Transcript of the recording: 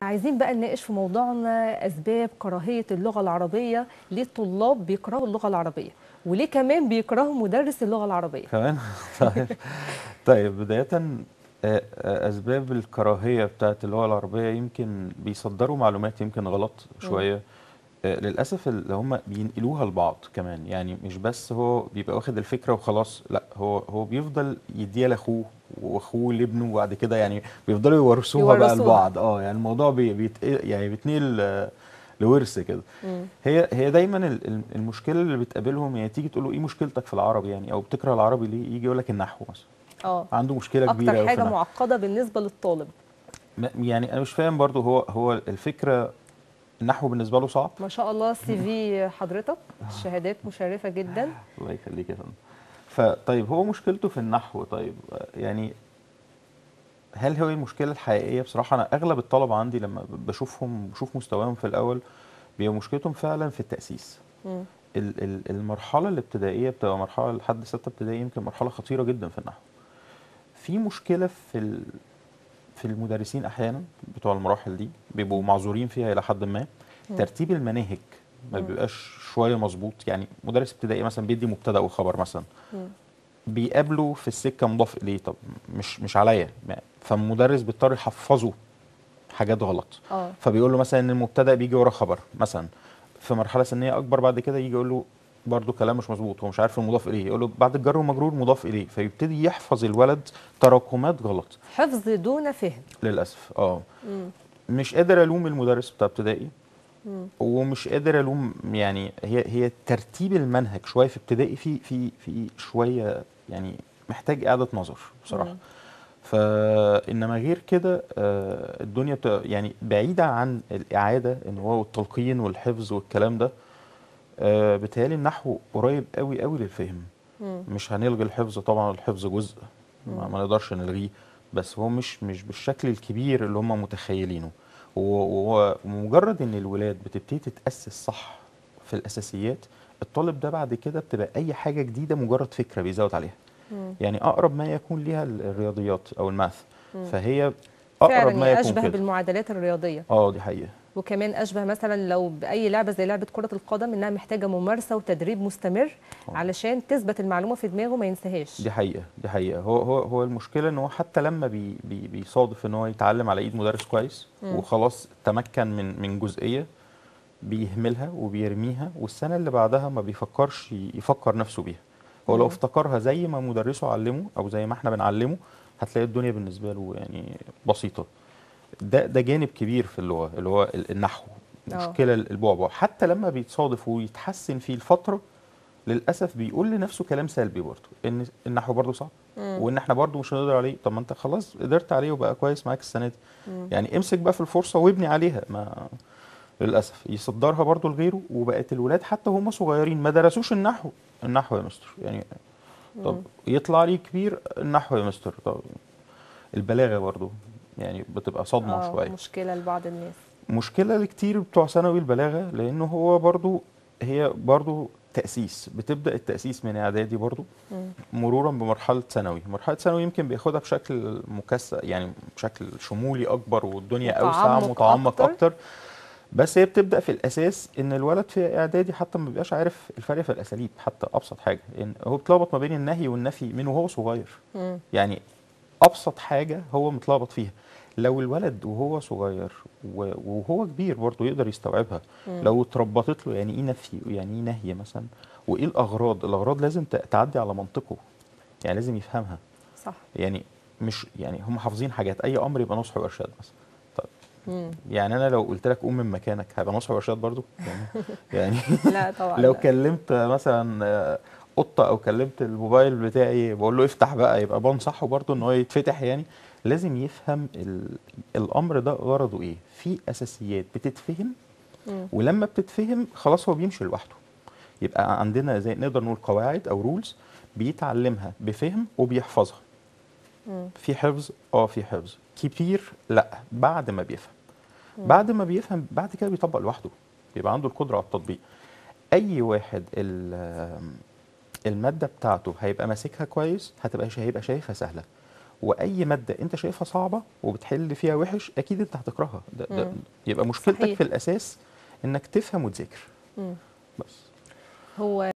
عايزين بقى نناقش في موضوعنا اسباب كراهيه اللغه العربيه ليه الطلاب بيكرهوا اللغه العربيه وليه كمان بيكرهوا مدرس اللغه العربيه كمان طيب طيب بداية آه، آه، أسباب الكراهية بتاعت اللغة العربية يمكن بيصدروا معلومات يمكن غلط شوية آه، للأسف اللي هم بينقلوها لبعض كمان يعني مش بس هو بيبقى واخد الفكرة وخلاص لا هو هو بيفضل يديها لأخوه وأخوه لابنه وبعد كده يعني بيفضلوا يورثوها بقى يورثوها. لبعض اه يعني الموضوع بي بيت يعني بيتنقل آه، لورث كده مم. هي هي دايما ال- ال- المشكله اللي بتقابلهم يعني تيجي تقول له ايه مشكلتك في العربي يعني او بتكره العربي ليه يجي يقول لك النحو مثلا اه عنده مشكله كبيره اكتر أوي في حاجه النحو. معقده بالنسبه للطالب ما- يعني انا مش فاهم برضو هو هو الفكره النحو بالنسبه له صعب ما شاء الله سي في حضرتك شهادات مشرفه جدا الله يخليك يا فندم فطيب هو مشكلته في النحو طيب آه، يعني هل هو المشكله الحقيقيه بصراحه انا اغلب الطلبه عندي لما بشوفهم بشوف مستواهم في الاول بيبقى مشكلتهم فعلا في التاسيس مم. ال- ال- المرحله الابتدائيه بتبقى مرحله لحد سته ابتدائي يمكن مرحله خطيره جدا في النحو في مشكله في ال- في المدرسين احيانا بتوع المراحل دي بيبقوا معذورين فيها الى حد ما ترتيب المناهج ما مم. بيبقاش شويه مظبوط يعني مدرس ابتدائي مثلا بيدي مبتدا وخبر مثلا مم. بيقابله في السكه مضاف اليه طب مش مش عليا ما- فالمدرس بيضطر يحفظه حاجات غلط اه فبيقول له مثلا ان المبتدا بيجي ورا خبر مثلا في مرحله سنيه اكبر بعد كده يجي يقول له برضه كلام مش مظبوط هو مش عارف المضاف اليه يقول له بعد الجر والمجرور مضاف اليه فيبتدي يحفظ الولد تراكمات غلط حفظ دون فهم للاسف اه مم. مش قادر الوم المدرس بتاع ابتدائي مم. ومش قادر الوم يعني هي هي ترتيب المنهج شويه في ابتدائي في في في شويه يعني محتاج اعاده نظر بصراحه مم. فانما غير كده آه، الدنيا بت- يعني بعيده عن الاعاده ان هو والتلقين والحفظ والكلام ده آه، بيتهيألي النحو قريب قوي قوي للفهم مم. مش هنلغي الحفظ طبعا الحفظ جزء ما, ما نقدرش نلغيه بس هو مش مش بالشكل الكبير اللي هم متخيلينه هو- هو مجرد ان الولاد بتبتدي تتاسس صح في الاساسيات الطالب ده بعد كده بتبقى اي حاجه جديده مجرد فكره بيزود عليها مم. يعني اقرب ما يكون ليها ال- الرياضيات او الماث مم. فهي اقرب فعلا ما يعني يكون اشبه كده بالمعادلات الرياضيه اه دي حقيقه وكمان اشبه مثلا لو باي لعبه زي لعبه كره القدم انها محتاجه ممارسه وتدريب مستمر آه. علشان تثبت المعلومه في دماغه ما ينساهاش دي حقيقه دي حقيقه هو هو هو المشكله ان هو حتى لما بي بي بيصادف ان هو يتعلم على ايد مدرس كويس مم. وخلاص تمكن من من جزئيه بيهملها وبيرميها والسنه اللي بعدها ما بيفكرش ي- يفكر نفسه بيها هو لو مم. افتكرها زي ما مدرسه علمه او زي ما احنا بنعلمه هتلاقي الدنيا بالنسبه له يعني بسيطه ده ده جانب كبير في اللغه اللي هو ال- النحو آه. مشكله البعبع حتى لما بيتصادف ويتحسن فيه الفتره للاسف بيقول لنفسه كلام سلبي برضه ان النحو برضه صعب مم. وان احنا برضه مش هنقدر عليه طب ما انت خلاص قدرت عليه وبقى كويس معاك السنه دي مم. يعني امسك بقى في الفرصه وابني عليها ما للاسف يصدرها برضه لغيره وبقت الولاد حتى هم صغيرين ما درسوش النحو النحو يا مستر يعني طب مم. يطلع لي كبير النحو يا مستر طب البلاغه برضه يعني بتبقى صدمه آه، شويه مشكله لبعض الناس مشكله لكتير بتوع ثانوي البلاغه لانه هو برضه هي برضه تاسيس بتبدا التاسيس من اعدادي برضه مم. مرورا بمرحله ثانوي مرحله ثانوي يمكن بياخدها بشكل مكثف يعني بشكل شمولي اكبر والدنيا اوسع متعمق متعمق أكتر. اكتر. اكتر بس هي بتبدا في الاساس ان الولد في اعدادي حتى ما بيبقاش عارف الفرق في الاساليب حتى ابسط حاجه ان هو بيتلخبط ما بين النهي والنفي من وهو صغير مم. يعني ابسط حاجه هو متلخبط فيها لو الولد وهو صغير و- وهو كبير برضه يقدر يستوعبها مم. لو اتربطت له يعني ايه نفي ويعني ايه نهي مثلا وايه الاغراض الاغراض لازم ت- تعدي على منطقه يعني لازم يفهمها صح يعني مش يعني هم حافظين حاجات اي امر يبقى نصح وارشاد مثلا طب مم. يعني انا لو قلت لك قوم من مكانك هيبقى نصح وارشاد برضو يعني, يعني لا طبعا لو لا. كلمت مثلا آه، قطه او كلمت الموبايل بتاعي بقول له افتح بقى يبقى بنصحه برضو ان هو يتفتح يعني لازم يفهم ال... الامر ده غرضه ايه في اساسيات بتتفهم مم. ولما بتتفهم خلاص هو بيمشي لوحده يبقى عندنا زي نقدر نقول قواعد او رولز بيتعلمها بفهم وبيحفظها مم. في حفظ اه في حفظ كتير لا بعد ما بيفهم مم. بعد ما بيفهم بعد كده بيطبق لوحده بيبقى عنده القدره على التطبيق اي واحد ال- الماده بتاعته هيبقى ماسكها كويس هتبقى هيبقى شايفها سهله واي ماده انت شايفها صعبه وبتحل فيها وحش اكيد انت هتكرهها ده, ده مم. يبقى مشكلتك صحيح. في الاساس انك تفهم وتذاكر مم. بس هو